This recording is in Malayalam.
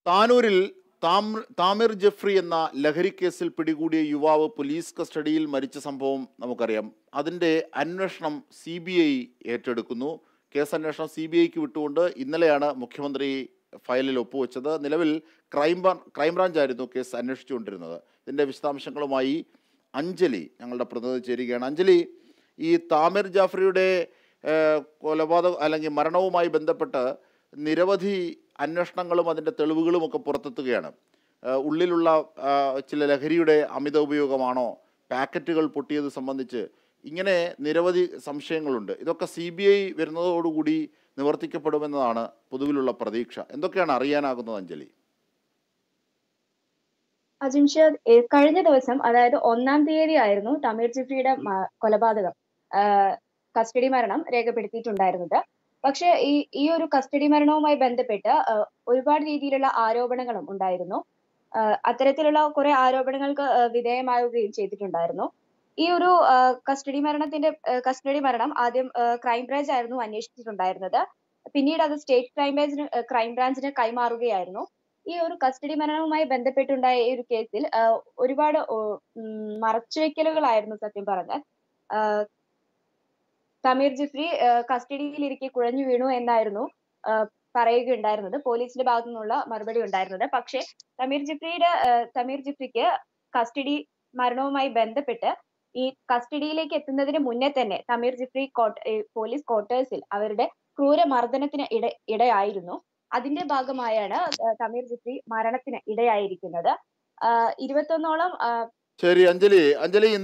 താനൂരിൽ താം താമിർ ജെഫ്രി എന്ന ലഹരിക്കേസിൽ പിടികൂടിയ യുവാവ് പോലീസ് കസ്റ്റഡിയിൽ മരിച്ച സംഭവം നമുക്കറിയാം അതിൻ്റെ അന്വേഷണം സി ബി ഐ ഏറ്റെടുക്കുന്നു കേസ് അന്വേഷണം സി ബി ഐക്ക് വിട്ടുകൊണ്ട് ഇന്നലെയാണ് മുഖ്യമന്ത്രി ഫയലിൽ ഒപ്പുവെച്ചത് നിലവിൽ ക്രൈം ക്രൈംബ്രാഞ്ച് ആയിരുന്നു കേസ് അന്വേഷിച്ചുകൊണ്ടിരുന്നത് ഇതിൻ്റെ വിശദാംശങ്ങളുമായി അഞ്ജലി ഞങ്ങളുടെ പ്രതിനിധി ചേരുകയാണ് അഞ്ജലി ഈ താമിർ ജാഫ്രിയുടെ ഏഹ്, കൊലപാതക അല്ലെങ്കിൽ മരണവുമായി ബന്ധപ്പെട്ട് നിരവധി അന്വേഷണങ്ങളും അതിൻ്റെ തെളിവുകളും ഒക്കെ പുറത്തെത്തുകയാണ് ഏഹ്, ഉള്ളിലുള്ള ആ, ചില ലഹരിയുടെ അമിത ഉപയോഗമാണോ പാക്കറ്റുകൾ പൊട്ടിയത് സംബന്ധിച്ച് ഇങ്ങനെ നിരവധി സംശയങ്ങളുണ്ട് ഇതൊക്കെ സി ബി ഐ വരുന്നതോടുകൂടി നിവർത്തിക്കപ്പെടുമെന്നതാണ് പൊതുവിലുള്ള പ്രതീക്ഷ എന്തൊക്കെയാണ് അറിയാനാകുന്നത് അഞ്ജലി അജിംഷാദ് ഏ, കഴിഞ്ഞ ദിവസം അതായത് ഒന്നാം തീയതി ആയിരുന്നു തമീർ ജിഫ്രിയുടെ മ- കൊലപാതകം ആ, കസ്റ്റഡി മരണം രേഖപ്പെടുത്തിയിട്ടുണ്ടായിരുന്നത് പക്ഷെ ഈ ഈ ഒരു കസ്റ്റഡി മരണവുമായി ബന്ധപ്പെട്ട് ആ, ഒരുപാട് രീതിയിലുള്ള ആരോപണങ്ങളും ഉണ്ടായിരുന്നു ആ, അത്തരത്തിലുള്ള കുറെ ആരോപണങ്ങൾക്ക് ആ, വിധേയമാവുകയും ചെയ്തിട്ടുണ്ടായിരുന്നു ഈ ഒരു ആ, കസ്റ്റഡി മരണത്തിന്റെ ആ, കസ്റ്റഡി മരണം ആദ്യം ആ, ക്രൈംബ്രാഞ്ച് ആയിരുന്നു അന്വേഷിച്ചിട്ടുണ്ടായിരുന്നത് പിന്നീട് അത് സ്റ്റേറ്റ് ക്രൈംബ്രാഞ്ചിന് ആ, ക്രൈംബ്രാഞ്ചിന് കൈമാറുകയായിരുന്നു ഈ ഒരു കസ്റ്റഡി മരണവുമായി ബന്ധപ്പെട്ടുണ്ടായ ഈ ഒരു കേസിൽ ആ, ഒരുപാട് ഓ, ഉം, മറച്ചുവെക്കലുകളായിരുന്നു സത്യം പറഞ്ഞാൽ ആ, സമീർ ജിഫ്രി ആ, കസ്റ്റഡിയിലിരിക്കെ കുഴഞ്ഞു വീണു എന്നായിരുന്നു ആ, പറയുകയുണ്ടായിരുന്നത് പോലീസിന്റെ ഭാഗത്തു നിന്നുള്ള മറുപടി ഉണ്ടായിരുന്നത് പക്ഷേ സമീർ ജിഫ്രിയുടെ ആ, സമീർ ജിഫ്രിക്ക് കസ്റ്റഡി മരണവുമായി ബന്ധപ്പെട്ട് ഈ കസ്റ്റഡിയിലേക്ക് എത്തുന്നതിന് മുന്നേ തന്നെ സമീർ ജിഫ്രി കോട്ട് ഏ, പോലീസ് ക്വാർട്ടേഴ്സിൽ അവരുടെ ക്രൂരമർദ്ദനത്തിന് ഇട ഇടയായിരുന്നു അതിന്റെ ഭാഗമായാണ് ആ, സമീർ ജിഫ്രി മരണത്തിന് ഇടയായിരിക്കുന്നത് ആ, ഇരുപത്തൊന്നോളം ആ, ശരി അഞ്ജലി അഞ്ജലി